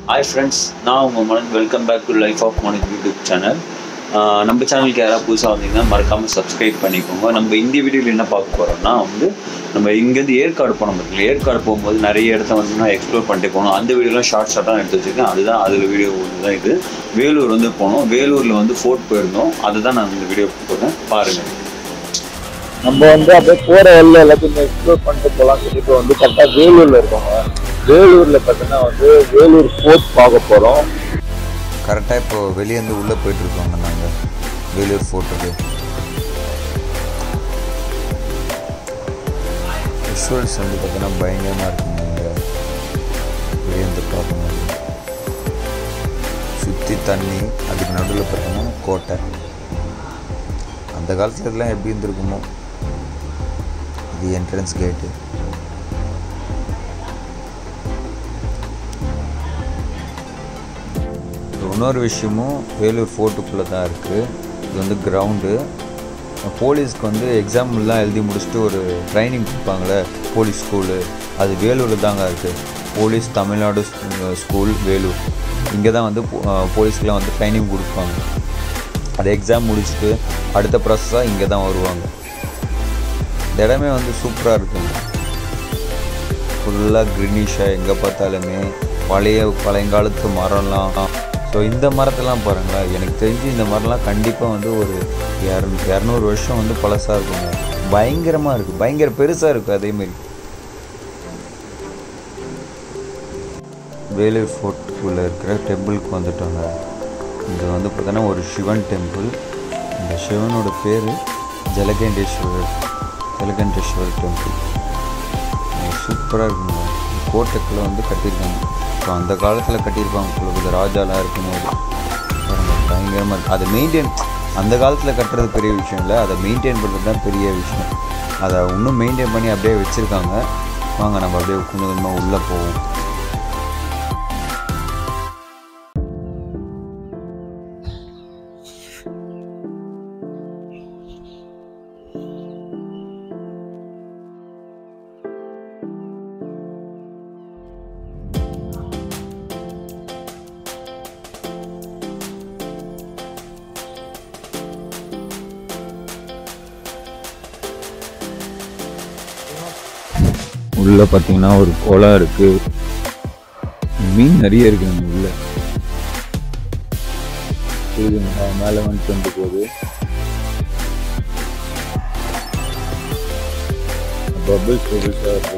Hi friends நான் உங்கள் Manan welcome back to life of Manan YouTube channel நம்ம சேனலுக்கு யாராவது புதுசாக வந்தீங்கன்னா மறக்காமல் சப்ஸ்கிரைப் பண்ணிக்கோங்க நம்ம இந்த வீடியோவில் என்ன பார்க்க போகிறோம்னா வந்து நம்ம இங்கேருந்து ஏற்காடு போனோம் பார்த்தீங்களா ஏற்காடு போகும்போது நிறைய இடத்த வந்து நான் எக்ஸ்ப்ளோர் பண்ணிட்டு போனோம் அந்த வீடியோலாம் ஷார்ட் ஷார்ட்டாக எடுத்து வச்சுருக்கேன் அதுதான் அதில் வீடியோ ஒன்று தான் இது வேலூர் வந்து போனோம் வேலூரில் வந்து ஃபோர்ட் போயிருந்தோம் அதுதான் நான் இந்த வீடியோ போடுறேன் பாருங்கள் நம்ம வந்து அப்படியே போற வழியில எல்லாத்தையும் எக்ஸ்ப்ளோர் பண்ணிட்டு போலாம் சொல்லிட்டு வந்து கரெக்டா வேலூர்ல இருக்கோங்க வேலூர்ல பார்த்தீங்கன்னா வந்து வேலூர் ஃபோர்ட் பார்க்க போறோம் கரெக்டாக இப்போ வெளியேருந்து உள்ளே போயிட்டுருக்கோங்க நாங்கள் வேலூர் ஃபோர்ட்டுக்கு விஷுவல்ஸ் வந்து பார்த்தீங்கன்னா பயங்கரமாக இருக்குங்க இங்கே வெளியேருந்து பார்க்கும்போது சுற்றி தண்ணி அதுக்கு நடுவில் பார்த்தீங்கன்னா கோட்டை அந்த காலத்துல இதெல்லாம் எப்படி இருந்திருக்குமோ இது என்ட்ரன்ஸ் கேட்டு இன்னொரு விஷயமும் வேலூர் ஃபோர்ட்டுக்குள்ளே தான் இருக்குது இது வந்து கிரவுண்டு போலீஸ்க்கு வந்து எக்ஸாம்லாம் எழுதி முடிச்சுட்டு ஒரு ட்ரைனிங் கொடுப்பாங்களே போலீஸ் ஸ்கூலு அது வேலூரில் தாங்க இருக்குது போலீஸ் தமிழ்நாடு ஸ்- ஸ்கூல் வேலூர் இங்கே தான் வந்து போ- அஹ் போலீஸ்க்குலாம் வந்து ட்ரைனிங் கொடுப்பாங்க அது எக்ஸாம் முடிச்சுட்டு அடுத்த ப்ராசஸாக இங்கே தான் வருவாங்க இந்த இடமே வந்து சூப்பராக இருக்குங்க ஃபுல்லாக க்ரீனிஷாக எங்கே பார்த்தாலுமே பழைய பழையங்காலத்து மரம்லாம் ஸோ இந்த மரத்தெல்லாம் பாருங்களேன் எனக்கு தெரிஞ்சு இந்த மரம்லாம் கண்டிப்பாக வந்து ஒரு இரநூ இரநூறு வருஷம் வந்து பழசாக இருக்குங்க பயங்கரமாக இருக்குது பயங்கர பெருசாக இருக்குது அதேமாரி வேலூர் ஃபோர்ட்டுக்குள்ளே இருக்கிற டெம்பிளுக்கு வந்துட்டோங்க இது வந்து பார்த்தோன்னா ஒரு சிவன் டெம்பிள் இந்த சிவனோட பேர் ஜலகண்டேஸ்வரர் ஜலகண்டேஸ்வரர் டெம்பிள் சூப்பராக இருக்குங்க இந்த கோட்டைக்குள்ளே வந்து கட்டியிருக்காங்க ஸோ அந்த காலத்தில் கட்டியிருப்பாங்க உங்களுக்கு ராஜாலாம் இருக்கும்போது பாருங்க, பயங்கரமாக இருக்கு அதை மெயின்டைன் அந்த காலத்தில் கட்டுறது பெரிய விஷயம் இல்லை அதை மெயின்டைன் பண்ணுறது தான் பெரிய விஷயம் அதை இன்னும் மெயின்டைன் பண்ணி அப்படியே வச்சுருக்காங்க வாங்க நம்ம அப்படியே கொஞ்சம் கொஞ்சமாக உள்ளே போவோம் உள்ள பார்த்தீங்கன்னா ஒரு குளம் இருக்கு மீன் நிறைய இருக்கு நம்ம உள்ள புரியுதுங்களா மேலே வந்துட்டு வந்து போகுது பபிள்ஸ் பபிள்ஸாக இருக்கு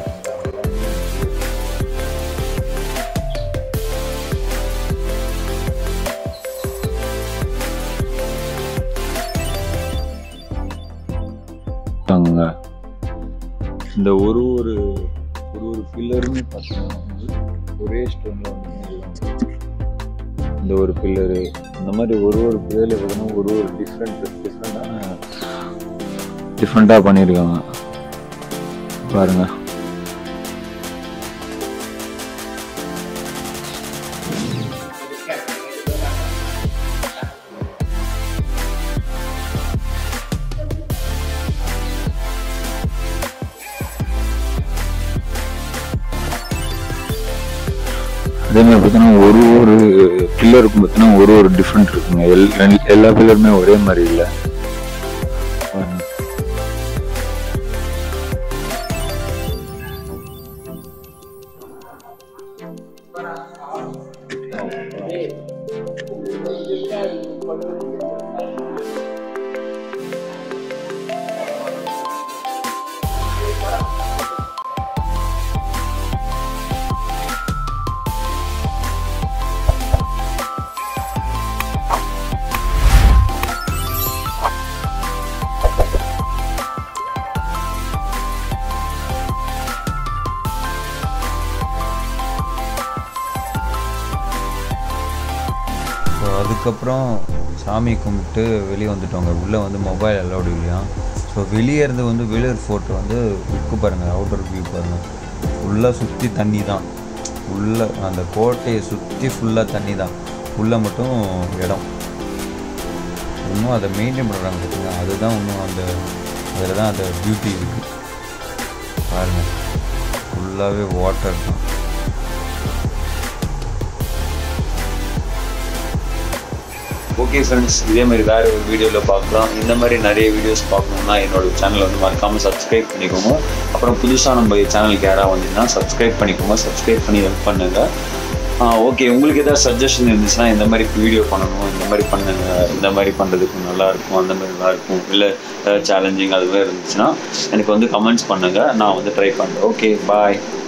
அங்க இந்த ஒரு ஒரு ஒரு ஒரு பில்லருமே பார்த்தீங்கன்னா வந்து ஒரே ஸ்டோனில் வந்து பண்ணிருக்காங்க. இந்த ஒரு பில்லரு இந்த மாதிரி ஒரு ஒரு பில்லரில் பார்த்தீங்கன்னா ஒரு ஒரு டிஃப்ரெண்ட் டிஃப்ரெண்டான டிஃப்ரெண்ட்டாக பண்ணியிருக்காங்க பாருங்க அதே மாதிரி பார்த்தீங்கன்னா ஒரு ஒரு பில்லருக்கும் பார்த்தீங்கன்னா ஒரு ஒரு டிஃப்ரெண்ட் இருக்குங்க எல் ரெண்டு- எல்லா பில்லருமே ஒரே மாதிரி இல்லை பாருங்க. ஸோ அதுக்கப்புறம் சாமி கும்பிட்டு வெளியே வந்துட்டோங்க உள்ளே வந்து மொபைல் அலௌடு இல்லையா ஸோ வெளியே இருந்து வந்து வேலூர் ஃபோர்ட் வந்து உக்கு பாருங்கள் அவுட்டர் வியூ பாருங்கள் ஃபுல்லாக சுற்றி தண்ணி தான் உள்ள அந்த கோட்டையை சுற்றி ஃபுல்லாக தண்ணி தான் உள்ளே மட்டும் இடம் இன்னும் அதை மெயின்டைன் பண்ணுறாங்க பார்த்தீங்களா அதுதான் இன்னும் அந்த அதில் தான் அந்த பியூட்டி இருக்குது பாருங்கள் ஃபுல்லாகவே வாட்டர் தான் ஓகே ஃப்ரெண்ட்ஸ் இதே மாதிரி வேற ஒரு வீடியோவில் பார்க்கலாம் இந்த மாதிரி நிறைய வீடியோஸ் பார்க்கணும்னா என்னோட சேனலை வந்து மறக்காமல் சப்ஸ்கிரைப் பண்ணிக்கோங்க அப்புறம் புதுசாக நம்ம சேனலுக்கு யாராவது வந்தீங்கன்னா சப்ஸ்கிரைப் பண்ணிக்கோங்க சப்ஸ்கிரைப் பண்ணி ஹெல்ப் பண்ணுங்கள் ஓகே உங்களுக்கு ஏதாவது சஜஷன் இருந்துச்சுன்னா இந்த மாதிரி வீடியோ பண்ணணும் இந்த மாதிரி பண்ணுங்க இந்த மாதிரி பண்ணுறதுக்கு நல்லா இருக்கும் அந்த மாதிரி நல்லா இருக்கும் இல்லை ஏதாவது சேலஞ்சிங் அது மாதிரி இருந்துச்சுன்னா எனக்கு வந்து கமெண்ட்ஸ் பண்ணுங்கள் நான் வந்து ட்ரை பண்ணுறேன் ஓகே பாய்